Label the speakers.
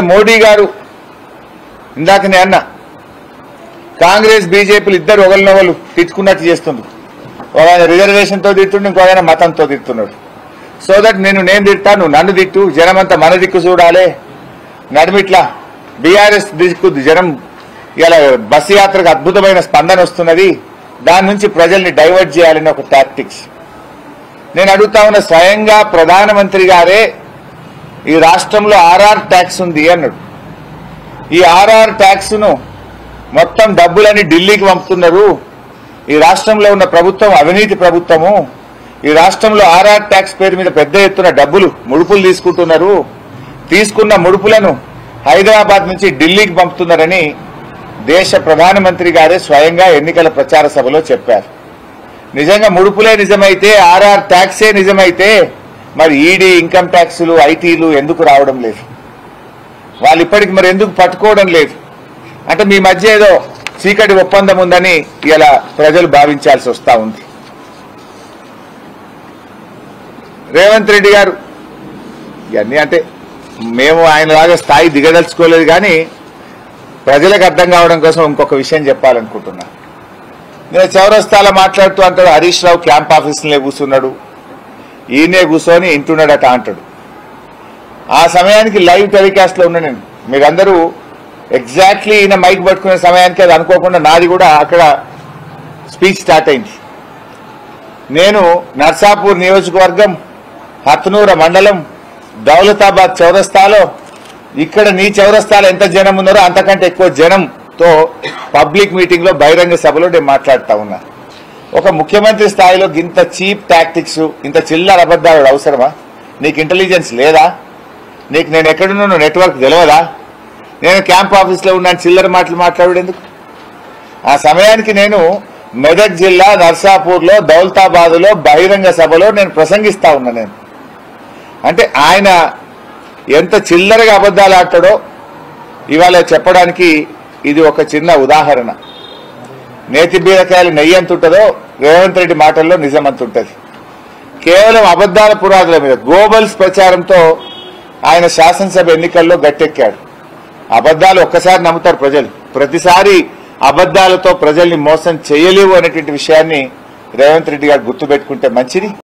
Speaker 1: మోడీ గారు ఇందాక నేను అన్నా కాంగ్రెస్ బీజేపీలు ఇద్దరు ఒకరినొకరు తిట్టుకున్నట్టు చేస్తుండ్రు ఒక ఆయన రిజర్వేషన్తో తిట్టుండు ఇంకో ఆయన మతంతో తిడుతున్నాడు సో దట్ నేను నేను తిట్టా నువ్వు నన్ను తిట్టు జనమంతా మన దిక్కు చూడాలి నడిమిట్లా బీఆర్ఎస్ దిక్కు జనం ఇలా బస్సు యాత్రకు అద్భుతమైన స్పందన వస్తున్నది దాని నుంచి ప్రజల్ని డైవర్ట్ చేయాలని ఒక టాక్టిక్స్ నేను అడుగుతా ఉన్న స్వయంగా ప్రధానమంత్రి గారే ఈ రాష్ట్రంలో ఆర్ఆర్ ట్యాక్స్ ఉంది అన్నాడు ఈ ఆర్ఆర్ ట్యాక్స్ ను మొత్తం డబ్బులని ఢిల్లీకి పంపుతున్నారు ఈ రాష్ట్రంలో ఉన్న ప్రభుత్వం అవినీతి ప్రభుత్వము ఈ రాష్ట్రంలో ఆర్ఆర్ ట్యాక్స్ పేరు మీద పెద్ద ఎత్తున డబ్బులు ముడుపులు తీసుకుంటున్నారు తీసుకున్న ముడుపులను హైదరాబాద్ నుంచి ఢిల్లీకి పంపుతున్నారని దేశ ప్రధానమంత్రి గారే స్వయంగా ఎన్నికల ప్రచార సభలో చెప్పారు నిజంగా ముడుపులే నిజమైతే ఆర్ఆర్ ట్యాక్సే నిజమైతే మరి ఈడీ ఇన్కమ్ ట్యాక్సులు ఐటీలు ఎందుకు రావడం లేదు వాళ్ళు ఇప్పటికి మరి ఎందుకు పట్టుకోవడం లేదు అంటే మీ మధ్య ఏదో చీకటి ఒప్పందం ఉందని ఇలా ప్రజలు భావించాల్సి వస్తా ఉంది రేవంత్ రెడ్డి గారు ఇవన్నీ అంటే మేము ఆయన లాగా స్థాయి దిగదలుచుకోలేదు కానీ ప్రజలకు అర్థం కావడం కోసం ఇంకొక విషయం చెప్పాలనుకుంటున్నా నేను చౌరస్తాలో మాట్లాడుతూ అంటాడు హరీష్ రావు క్యాంప్ ఆఫీసులే కూర్చున్నాడు ఈయనే కూర్చొని ఇంటున్నాడట అంటాడు ఆ సమయానికి లైవ్ టెలికాస్ట్ లో ఉన్నా నేను మీరందరూ ఎగ్జాక్ట్లీ ఈయన మైక్ పట్టుకునే సమయానికి అది అనుకోకుండా నాది కూడా అక్కడ స్పీచ్ స్టార్ట్ అయింది నేను నర్సాపూర్ నియోజకవర్గం హత్నూర మండలం దౌలతాబాద్ చౌరస్తాలో ఇక్కడ నీ చౌరస్తాలో ఎంత జనం ఉన్నారో అంతకంటే ఎక్కువ జనంతో పబ్లిక్ మీటింగ్ లో బహిరంగ సభలో నేను మాట్లాడుతా ఉన్నా ఒక ముఖ్యమంత్రి స్థాయిలో ఇంత చీప్ టాక్టిక్స్ ఇంత చిల్లర అబద్ధాలు అవసరమా నీకు ఇంటెలిజెన్స్ లేదా నీకు నేను ఎక్కడున్నానో నెట్వర్క్ తెలియదా నేను క్యాంప్ ఆఫీస్లో ఉన్నాను చిల్లర మాటలు మాట్లాడేందుకు ఆ సమయానికి నేను మెదక్ జిల్లా నర్సాపూర్లో దౌలతాబాద్లో బహిరంగ సభలో నేను ప్రసంగిస్తా ఉన్నా నేను అంటే ఆయన ఎంత చిల్లరగా అబద్ధాలు ఆడతాడో ఇవాళ చెప్పడానికి ఇది ఒక చిన్న ఉదాహరణ నేతి బీరకాయలు నెయ్యి ఎంత ఉంటుందో రేవంత్ రెడ్డి మాటల్లో నిజం అంత ఉంటుంది కేవలం అబద్దాల పురాదుల మీద గోబల్స్ ప్రచారంతో ఆయన శాసనసభ ఎన్నికల్లో గట్టెక్కాడు అబద్దాలు ఒక్కసారి నమ్ముతారు ప్రజలు ప్రతిసారి అబద్దాలతో ప్రజల్ని మోసం చేయలేవు అనేటువంటి విషయాన్ని రేవంత్ రెడ్డి గారు గుర్తుపెట్టుకుంటే మంచిది